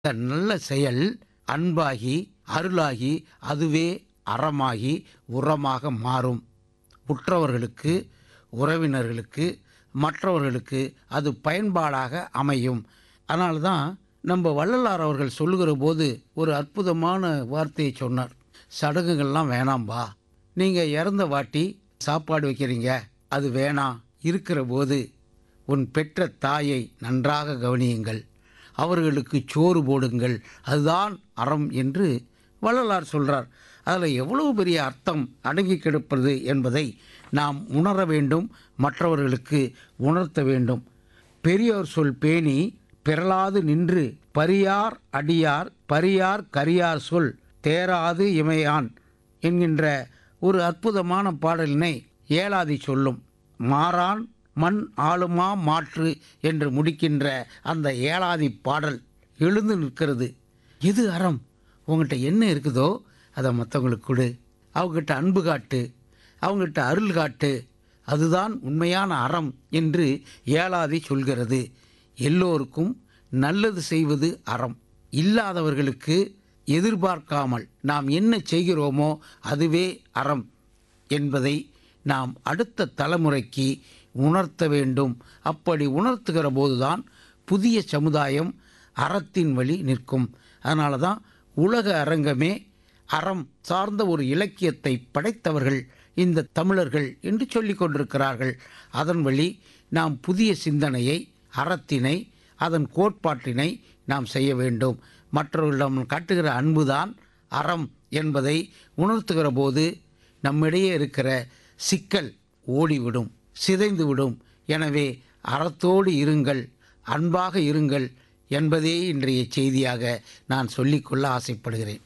இந்த நல்ல செயல் அன்பாகி அருளாகி அதுவே அறமாகி உரமாக மாறும் உற்றவர்களுக்கு உறவினர்களுக்கு மற்றவர்களுக்கு அது பயன்பாடாக அமையும் அதனால தான் நம்ம வள்ளலார் அவர்கள் சொல்லுகிற போது ஒரு அற்புதமான வார்த்தையை சொன்னார் சடங்குகள்லாம் வேணாம்பா நீங்கள் இறந்த வாட்டி சாப்பாடு வைக்கிறீங்க அது வேணாம் இருக்கிற போது உன் பெற்ற தாயை நன்றாக கவனியுங்கள் அவர்களுக்கு சோறு போடுங்கள் அதுதான் அறம் என்று வள்ளலார் சொல்றார் அதில் எவ்வளவு பெரிய அர்த்தம் அடங்கி கிடப்பது என்பதை நாம் உணர வேண்டும் மற்றவர்களுக்கு உணர்த்த வேண்டும் பெரியோர் சொல் பேணி பிறலாது நின்று பரியார் அடியார் பரியார் கரியார் சொல் தேராது இமையான் என்கின்ற ஒரு அற்புதமான பாடலினை ஏலாதி சொல்லும் மாறான் மண் ஆளுமா மாற்று என்று முடிக்கின்ற அந்த ஏலாதி பாடல் எழுந்து நிற்கிறது எது அறம் உங்கள்கிட்ட என்ன இருக்குதோ அதை மற்றவங்களுக்கு கொடு அவங்ககிட்ட அன்பு காட்டு அவங்ககிட்ட அருள் காட்டு அதுதான் உண்மையான அறம் என்று ஏலாதி சொல்கிறது எல்லோருக்கும் நல்லது செய்வது அறம் இல்லாதவர்களுக்கு எதிர்பார்க்காமல் நாம் என்ன செய்கிறோமோ அதுவே அறம் என்பதை நாம் அடுத்த தலைமுறைக்கு உணர்த்த வேண்டும் அப்படி உணர்த்துகிற போதுதான் புதிய சமுதாயம் அறத்தின் வழி நிற்கும் அதனால தான் உலக அரங்கமே அறம் சார்ந்த ஒரு இலக்கியத்தை படைத்தவர்கள் இந்த தமிழர்கள் என்று சொல்லிக் கொண்டிருக்கிறார்கள் அதன் வழி நாம் புதிய சிந்தனையை அறத்தினை அதன் கோட்பாட்டினை நாம் செய்ய வேண்டும் மற்றவர்களிடம் காட்டுகிற அன்புதான் அறம் என்பதை உணர்த்துகிற போது நம்மிடையே இருக்கிற சிக்கல் ஓடிவிடும் சிதைந்துவிடும் எனவே அறத்தோடு இருங்கள் அன்பாக இருங்கள் என்பதே இன்றைய செய்தியாக நான் சொல்லிக்கொள்ள ஆசைப்படுகிறேன்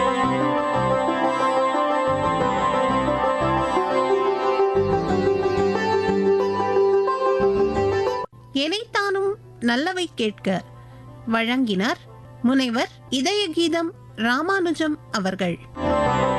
எனைத்தானும் நல்லவை கேட்க வழங்கினார் முனைவர் இதய கீதம் ராமானுஜம் அவர்கள்